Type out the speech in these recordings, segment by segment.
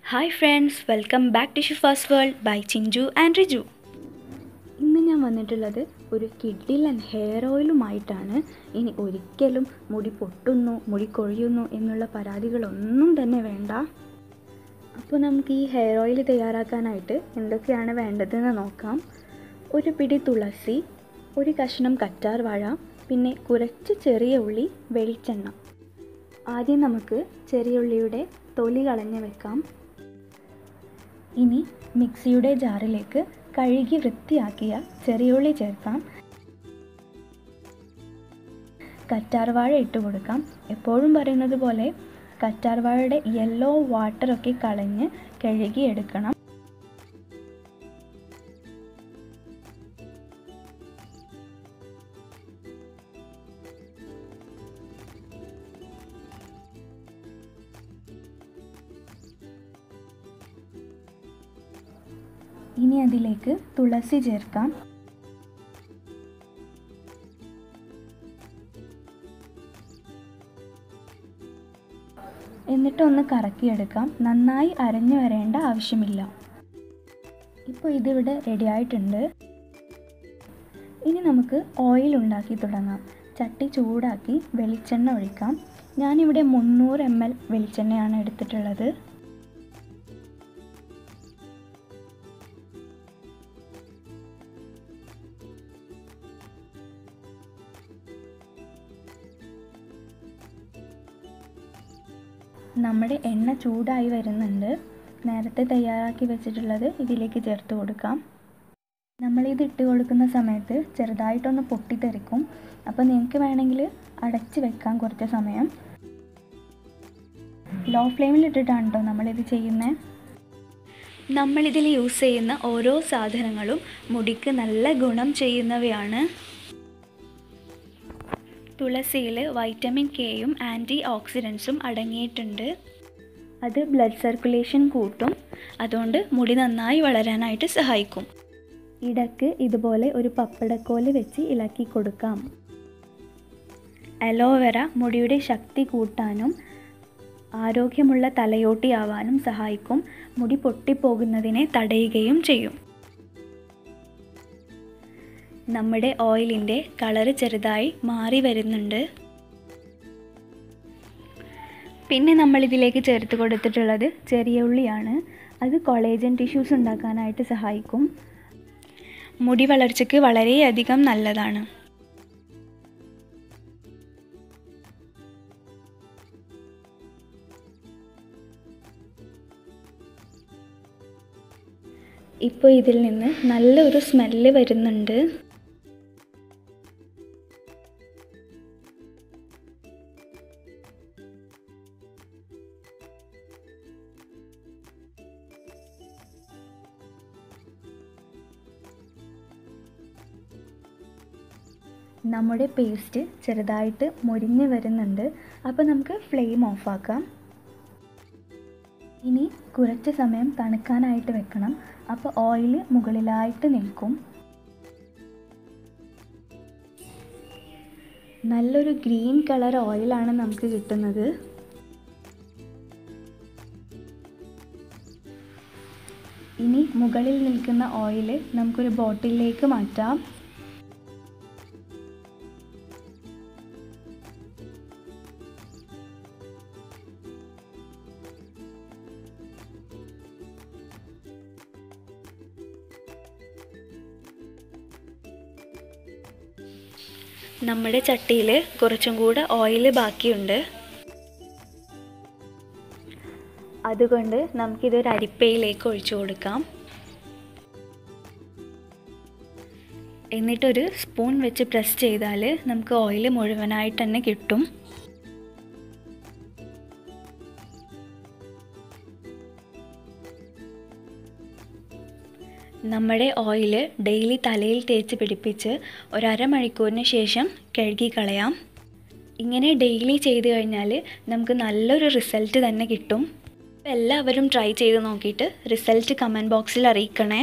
hi friends welcome back to Shifas world by Chinchu and Riju ഇന്ന് ഞാൻ വന്നിട്ടുള്ളത് ഒരു കിഡിലൻ ഹെയർ ഓയിലുമായിട്ടാണ് ഇനി ഒരിക്കലും മുടി പൊട്ടുന്നു മുടി കൊഴിയുന്നു എന്നുള്ള പരാതികളൊന്നും തന്നെ വേണ്ട അപ്പോൾ നമുക്ക് ഈ ഹെയർ ഓയിൽ തയ്യാറാക്കാനായിട്ട് എന്തൊക്കെയാണ് വേണ്ടതെന്ന് നോക്കാം ഒരു പിടി തുളസി ഒരു കഷ്ണം കറ്റാർ വാഴ പിന്നെ കുറച്ച് ചെറിയ ഉള്ളി വെളിച്ചെണ്ണ ആദ്യം നമുക്ക് ചെറിയ ഉള്ളിയുടെ തൊലി കളഞ്ഞ് വെക്കാം ഇനി മിക്സിയുടെ ജാറിലേക്ക് കഴുകി വൃത്തിയാക്കിയ ചെറിയുള്ളി ചേർക്കാം കറ്റാർവാഴ ഇട്ട് കൊടുക്കാം എപ്പോഴും പറയുന്നത് പോലെ കറ്റാർവാഴയുടെ യെല്ലോ വാട്ടറൊക്കെ കളഞ്ഞ് കഴുകി എടുക്കണം ഇനി അതിലേക്ക് തുളസി ചേർക്കാം എന്നിട്ട് ഒന്ന് കറക്കിയെടുക്കാം നന്നായി അരഞ്ഞു വരേണ്ട ആവശ്യമില്ല ഇപ്പോൾ ഇതിവിടെ റെഡി ആയിട്ടുണ്ട് ഇനി നമുക്ക് ഓയിൽ ഉണ്ടാക്കി തുടങ്ങാം ചട്ടി ചൂടാക്കി വെളിച്ചെണ്ണ ഒഴിക്കാം ഞാനിവിടെ മുന്നൂറ് എം എൽ വെളിച്ചെണ്ണയാണ് എടുത്തിട്ടുള്ളത് നമ്മുടെ എണ്ണ ചൂടായി വരുന്നുണ്ട് നേരത്തെ തയ്യാറാക്കി വെച്ചിട്ടുള്ളത് ഇതിലേക്ക് ചേർത്ത് കൊടുക്കാം നമ്മളിത് ഇട്ട് കൊടുക്കുന്ന സമയത്ത് ചെറുതായിട്ടൊന്ന് പൊട്ടിത്തെറിക്കും അപ്പോൾ നിങ്ങൾക്ക് വേണമെങ്കിൽ അടച്ച് വെക്കാം കുറച്ച് സമയം ലോ ഫ്ലെയിമിൽ ഇട്ടിട്ടാണ് കേട്ടോ നമ്മളിത് ചെയ്യുന്നത് നമ്മളിതിൽ യൂസ് ചെയ്യുന്ന ഓരോ സാധനങ്ങളും മുടിക്ക് നല്ല ഗുണം ചെയ്യുന്നവയാണ് തുളസിയിൽ വൈറ്റമിൻ കെയും ആൻറ്റി ഓക്സിഡൻസും അടങ്ങിയിട്ടുണ്ട് അത് ബ്ലഡ് സർക്കുലേഷൻ കൂട്ടും അതുകൊണ്ട് മുടി നന്നായി വളരാനായിട്ട് സഹായിക്കും ഇടയ്ക്ക് ഇതുപോലെ ഒരു പപ്പടക്കോല് വെച്ച് ഇളക്കി കൊടുക്കാം അലോവെറ മുടിയുടെ ശക്തി കൂട്ടാനും ആരോഗ്യമുള്ള തലയോട്ടിയാവാനും സഹായിക്കും മുടി പൊട്ടിപ്പോകുന്നതിനെ തടയുകയും ചെയ്യും നമ്മുടെ ഓയിലിൻ്റെ കളറ് ചെറുതായി മാറി വരുന്നുണ്ട് പിന്നെ നമ്മൾ ഇതിലേക്ക് ചേർത്ത് കൊടുത്തിട്ടുള്ളത് ചെറിയ ഉള്ളിയാണ് അത് കൊളേജൻ ടിഷ്യൂസ് ഉണ്ടാക്കാനായിട്ട് സഹായിക്കും മുടി വളർച്ചയ്ക്ക് വളരെയധികം നല്ലതാണ് ഇപ്പോൾ ഇതിൽ നിന്ന് നല്ലൊരു സ്മെല്ല് വരുന്നുണ്ട് നമ്മുടെ പേസ്റ്റ് ചെറുതായിട്ട് മുരിഞ്ഞ് വരുന്നുണ്ട് അപ്പോൾ നമുക്ക് ഫ്ലെയിം ഓഫാക്കാം ഇനി കുറച്ച് സമയം തണുക്കാനായിട്ട് വെക്കണം അപ്പോൾ ഓയിൽ മുകളിലായിട്ട് നിൽക്കും നല്ലൊരു ഗ്രീൻ കളർ ഓയിലാണ് നമുക്ക് കിട്ടുന്നത് ഇനി മുകളിൽ നിൽക്കുന്ന ഓയിൽ നമുക്കൊരു ബോട്ടിലേക്ക് മാറ്റാം നമ്മുടെ ചട്ടിയിൽ കുറച്ചും കൂടെ ഓയിൽ ബാക്കിയുണ്ട് അതുകൊണ്ട് നമുക്കിതൊരു അരിപ്പയിലേക്ക് ഒഴിച്ചു കൊടുക്കാം എന്നിട്ടൊരു സ്പൂൺ വെച്ച് പ്രസ് ചെയ്താൽ നമുക്ക് ഓയിൽ മുഴുവനായിട്ട് തന്നെ കിട്ടും നമ്മുടെ ഓയിൽ ഡെയിലി തലയിൽ തേച്ച് പിടിപ്പിച്ച് ഒരു അരമണിക്കൂറിന് ശേഷം കഴുകി കളയാം ഇങ്ങനെ ഡെയിലി ചെയ്ത് കഴിഞ്ഞാൽ നമുക്ക് നല്ലൊരു റിസൾട്ട് തന്നെ കിട്ടും എല്ലാവരും ട്രൈ ചെയ്ത് നോക്കിയിട്ട് റിസൾട്ട് കമൻറ്റ് ബോക്സിൽ അറിയിക്കണേ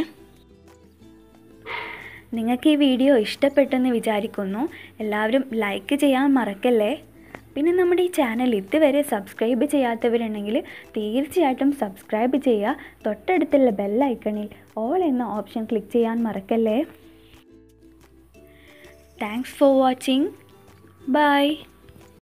നിങ്ങൾക്ക് ഈ വീഡിയോ ഇഷ്ടപ്പെട്ടെന്ന് വിചാരിക്കുന്നു എല്ലാവരും ലൈക്ക് ചെയ്യാൻ മറക്കല്ലേ പിന്നെ നമ്മുടെ ഈ ചാനൽ ഇതുവരെ സബ്സ്ക്രൈബ് ചെയ്യാത്തവരുണ്ടെങ്കിൽ തീർച്ചയായിട്ടും സബ്സ്ക്രൈബ് ചെയ്യുക തൊട്ടടുത്തുള്ള ബെല്ലൈക്കണിൽ ഓൾ എന്ന ഓപ്ഷൻ ക്ലിക്ക് ചെയ്യാൻ മറക്കല്ലേ താങ്ക്സ് ഫോർ വാച്ചിങ് ബൈ